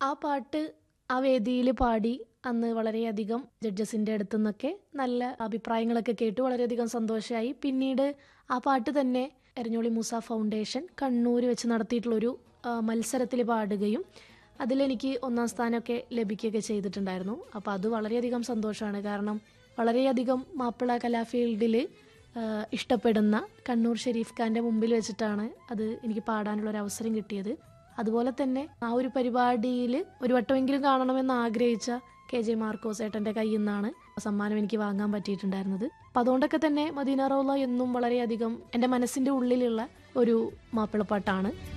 ആ പാട്ട് ആ വേദിയിൽ പാടി അന്ന് വളരെയധികം ജഡ്ജസിൻ്റെ അടുത്തു നിന്നൊക്കെ നല്ല അഭിപ്രായങ്ങളൊക്കെ കേട്ടു വളരെയധികം സന്തോഷമായി പിന്നീട് ആ പാട്ട് തന്നെ എരഞ്ഞോളി മൂസ ഫൗണ്ടേഷൻ കണ്ണൂർ വെച്ച് നടത്തിയിട്ടുള്ളൊരു മത്സരത്തിൽ പാടുകയും അതിലെനിക്ക് ഒന്നാം സ്ഥാനമൊക്കെ ലഭിക്കുകയൊക്കെ ചെയ്തിട്ടുണ്ടായിരുന്നു അപ്പോൾ അത് വളരെയധികം സന്തോഷമാണ് കാരണം വളരെയധികം മാപ്പിള കലാഫീൽഡിൽ ഇഷ്ടപ്പെടുന്ന കണ്ണൂർ ഷെരീഫ് ഖാൻ്റെ മുമ്പിൽ വെച്ചിട്ടാണ് അത് എനിക്ക് പാടാനുള്ള ഒരു അവസരം കിട്ടിയത് അതുപോലെ തന്നെ ആ ഒരു പരിപാടിയിൽ ഒരു വട്ടമെങ്കിലും കാണണമെന്ന് ആഗ്രഹിച്ച കെ ജെ മാർക്കോസ് ഏട്ടൻ്റെ കയ്യിൽ നിന്നാണ് സമ്മാനം എനിക്ക് വാങ്ങാൻ പറ്റിയിട്ടുണ്ടായിരുന്നത് അപ്പം അതുകൊണ്ടൊക്കെ തന്നെ മദീന റോള എന്നും വളരെയധികം എൻ്റെ മനസ്സിൻ്റെ ഉള്ളിലുള്ള ഒരു മാപ്പിളപ്പാട്ടാണ്